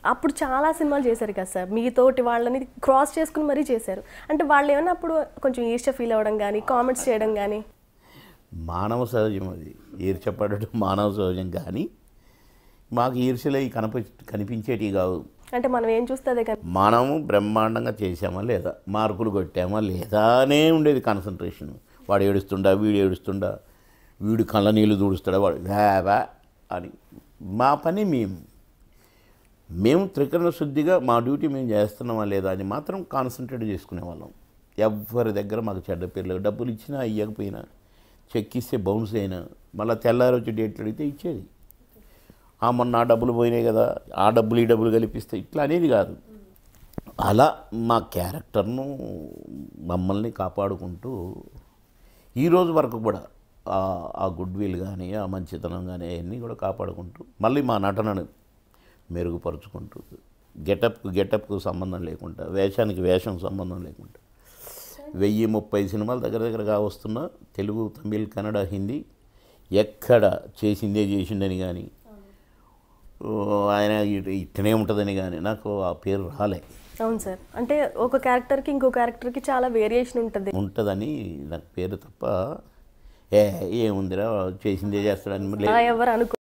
అప్పుడు చాలా సినిమాలు చేశారు కదా సార్ మీతోటి వాళ్ళని క్రాస్ చేసుకుని మరీ చేశారు అంటే వాళ్ళు ఏమైనా అప్పుడు కొంచెం ఈర్ష్య ఫీల్ అవ్వడం కానీ కామెంట్స్ చేయడం కానీ మానవ సహజం అది ఈర్చపడటం మానవ సహజం కానీ మాకు ఈర్ష్యలు అవి కనప కనిపించేటివి కావు అంటే మనం ఏం చూస్తే అదే కానీ మనము బ్రహ్మాండంగా చేసామా లేదా మార్కులు కొట్టామా లేదా అనే ఉండేది కాన్సన్ట్రేషన్ వాడు ఏడుస్తుండా వీడు ఏడుస్తుండా వీడు కళ్ళ నీళ్ళు దూడుస్తాడా వాడు వేవా అని మా పని మేము మేము త్రికరణ శుద్ధిగా మా డ్యూటీ మేము చేస్తున్నామా లేదా అని మాత్రం కాన్సన్ట్రేట్ చేసుకునేవాళ్ళం ఎవరి దగ్గర మాకు చెడ్డ పేర్లు డబ్బులు ఇచ్చినా ఇవ్వకపోయినా చెక్ ఇస్తే బౌన్స్ అయినా మళ్ళీ తెల్లారి వచ్చి డేట్లు అడిగితే ఇచ్చేది ఆ మొన్న ఆ డబ్బులు పోయినాయి కదా ఆ డబ్బులు ఈ డబ్బులు కలిపిస్తే ఇట్లా అనేది కాదు అలా మా క్యారెక్టర్ను మమ్మల్ని కాపాడుకుంటూ ఈ రోజు వరకు కూడా ఆ- ఆ గుడ్ విల్ కానీ ఆ మంచితనం కానీ అవన్నీ కూడా కాపాడుకుంటూ మళ్ళీ మా నటనను మెరుగుపరుచుకుంటూ గెటప్కు గెటప్కు సంబంధం లేకుండా వేషానికి వేషం సంబంధం లేకుండా వెయ్యి ముప్పై సినిమాలు దగ్గర దగ్గరగా వస్తున్నా తెలుగు తమిళ్ కన్నడ హిందీ ఎక్కడ చేసిందే చేసిండని కానీ ఓ, ఆయన ఇట్- ఇట్టనే ఉంటుందని కానీ నాకు ఆ పేరు రాలే అవును సార్ అంటే ఒక క్యారెక్టర్కి ఇంకో క్యారెక్టర్కి చాలా వేరియేషన్ ఉంటుంది ఉంటుందని నాకు పేరు తప్ప ఏ ఏముందిరా చేసిందే చేస్తాడని ఆ, ఎవరు అనుకో